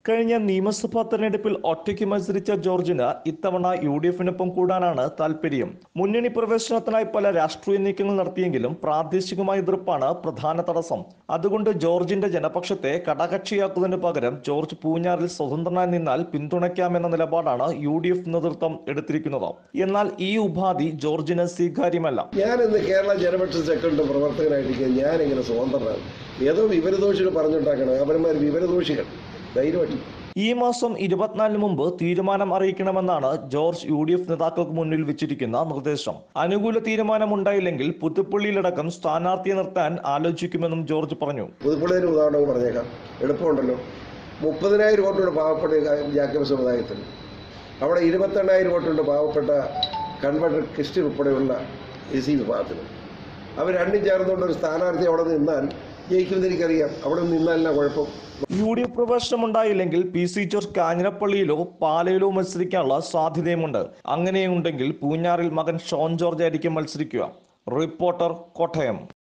കഴിഞ്ഞ നിയമസഭാ തെരഞ്ഞെടുപ്പിൽ ഒറ്റയ്ക്ക് മത്സരിച്ച ജോർജിന് ഇത്തവണ യു ഡി എഫിനൊപ്പം കൂടാനാണ് താൽപര്യം മുന്നണി പ്രവേശനത്തിനായി പല രാഷ്ട്രീയ നീക്കങ്ങൾ നടത്തിയെങ്കിലും പ്രാദേശികമായ എതിർപ്പാണ് പ്രധാന തടസ്സം അതുകൊണ്ട് ജോർജിന്റെ ജനപക്ഷത്തെ കടകക്ഷിയാക്കുന്നതിന് പകരം ജോർജ് പൂഞ്ഞാറിൽ സ്വതന്ത്രനായി നിന്നാൽ പിന്തുണയ്ക്കാമെന്ന നിലപാടാണ് യു ഡി എഫ് നേതൃത്വം എടുത്തിരിക്കുന്നത് എന്നാൽ ഈ ഉപാധി ജോർജിന് സ്വീകാര്യമല്ല ഞാൻ ഇന്ന് കേരള ജനപക്ഷ സെക്രട്ടറി പ്രവർത്തകനായിരിക്കും ഞാൻ ഇങ്ങനെ സ്വതന്ത്രനാണ് ഏതോ വിവരദോഷികൾ പറഞ്ഞുണ്ടാക്കണം അവന്മാർ വിവരദോഷികൾ ധൈര്യമായിട്ട് ഈ മാസം ഇരുപത്തിനാലിന് മുമ്പ് തീരുമാനം അറിയിക്കണമെന്നാണ് ജോർജ് യു ഡി എഫ് നേതാക്കൾക്ക് മുന്നിൽ വെച്ചിരിക്കുന്ന നിർദ്ദേശം അനുകൂല തീരുമാനമുണ്ടായില്ലെങ്കിൽ പുതുപ്പള്ളിയിലടക്കം സ്ഥാനാർത്ഥിയെ നിർത്താൻ ആലോചിക്കുമെന്നും ജോർജ് പറഞ്ഞു പുതുപ്പള്ളിയൊരു ഉദാഹരണം പറഞ്ഞേക്കാം എളുപ്പമുണ്ടല്ലോ മുപ്പതിനായിരം വോട്ടുണ്ട് പാവപ്പെട്ട ജാക്കബ് സമുദായത്തിൽ അവിടെ ഇരുപത്തെണ്ണായിരം വോട്ടുണ്ട് പാവപ്പെട്ട കൺവെർട്ടർ ക്രിസ്ത്യൻ ഉൾപ്പെടെയുള്ള എ സി വിഭാഗത്തിന് അവർ രണ്ടും ചേർന്നുകൊണ്ട് ഒരു സ്ഥാനാർത്ഥി അവിടെ നിന്നാൽ ജയിക്കുമെന്ന് എനിക്കറിയാം അവിടെ നിന്നാലില്ല കുഴപ്പം യു ഡി എഫ് പ്രവേശനം ഉണ്ടായില്ലെങ്കിൽ പി സി ജോർജ് കാഞ്ഞിരപ്പള്ളിയിലോ പാലയിലോ മത്സരിക്കാനുള്ള സാധ്യതയുമുണ്ട് അങ്ങനെയുണ്ടെങ്കിൽ പൂഞ്ഞാറിൽ മകൻ ഷോൺ ജോർജ് ആയിരിക്കും മത്സരിക്കുക റിപ്പോർട്ടർ കോട്ടയം